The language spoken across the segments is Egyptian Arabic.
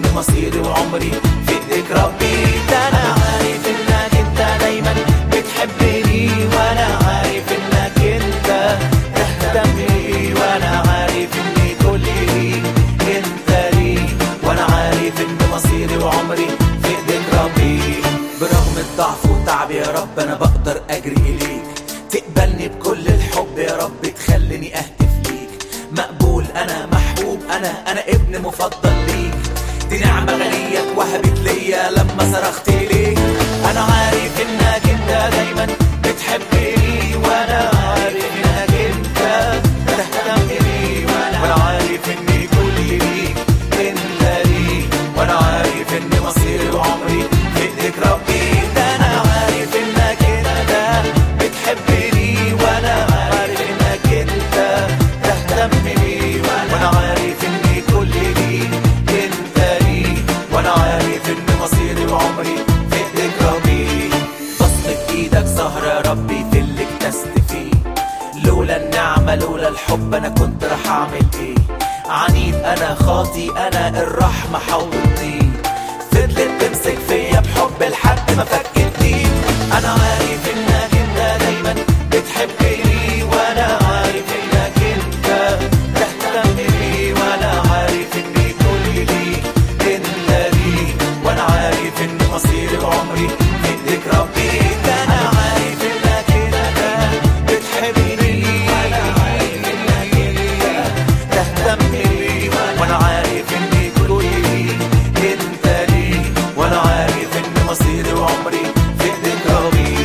ان مصيري وعمري في ايديك ربي ده انا عارف انك انت دايما بتحبني وانا عارف انك انت تهتم بي وانا عارف اني كل ليك انت ليك وانا عارف ان مصيري وعمري في ايديك ربي برغم الضعف وتعب يا رب انا بقدر اجري اليك تقبلني بكل الحب يا رب تخليني اهتف ليك مقبول انا محبوب انا انا ابن مفضل ليك دي نعمة غنية اتوهبت ليا لما صرخت ليك انا عارف انك انت دايما بتحبني وانا عارف انك انت تهتم بي وانا عارف اني كل ليك انت ليك وانا عارف ان مصيري وعمري في ايديك ربي ده انا عارف انك انت بتحبني وانا عارف انك انت تهتم بي وانا عارف اني كل ليك انت ليك وانا عارف ان مصيري وعمري في ايديك ربي بصمة ايدك سهرة يا ربي في اللي اكتست فيه لولا النعمة لولا الحب انا كنت رح اعمل ايه عنيد انا خاطي انا الرحمة حوطني فضلت تمسك فيا بحب لحد ما فكتني انا عارف انك انت دايما بتحبني وانا عارف انك انت تهتم بي وانا عارف اني كل ليك انت ليك وانا عارف ان مصيري وعمري في ايديك ربي ده انا عارف انك انت بتحبني وانا عارف انك انت تهتم بي وانا عارف اني كل ليك انت ليك وانا عارف ان مصيري وعمري في ايديك ربي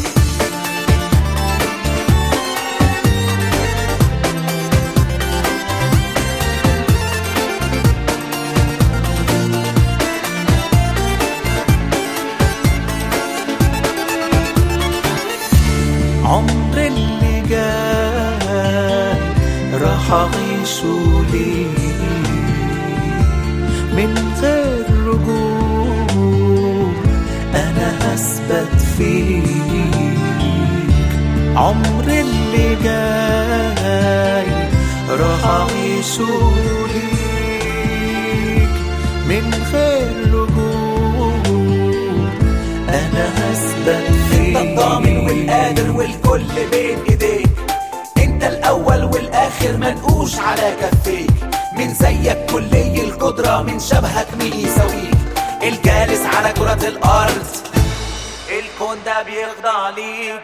عمر اللي جاي راح اعيشه ليه من غير رجوع انا هثبت فيك عمر اللي جاي راح اعيشه ليك من غير رجوع انا هثبت فيك انت الضامن والقادر والكل بين ايديك انت الاول والاخر منقوش على كفيك من زيك كلي القدرة من شبهك مين يساويك الجالس على كرة الارض الكون ده بيخضع ليك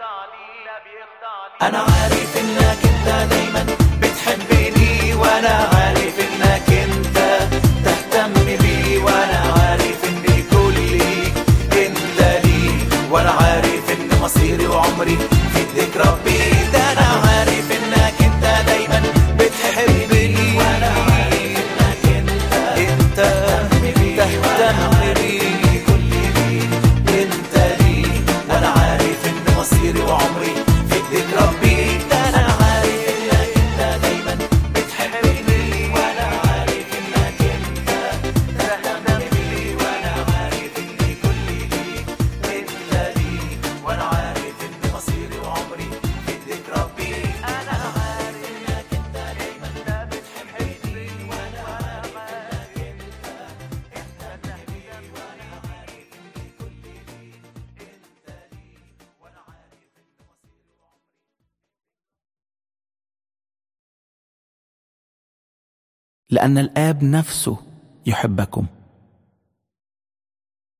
انا عارف انك انت دايما بتحبني وانا عارف انك انت تهتم بي وانا عارف اني كل ليك انت ليك وانا عارف ان مصيري وعمري في ايديك ربي ده انا عارف انك انت دايما بتحبني وانا عارف انك انت انت تهتم بي كل ليك انت ليك وانا عارف ان مصيري وعمري في ايديك ربي ده انا عارف انك انت دايما بتحبني وانا عارف انك انت تهتم بي وانا عارف اني كل ليك انت ليك وانا عارف ان مصيري وعمري في ايديك ربي انا عارف انك انت دايما بتحبني وانا عارف انك انت تهتم بي وانا عارف اني كل ليك انت ليك وانا عارف ان مصيري وعمري لأن الآب نفسه يحبكم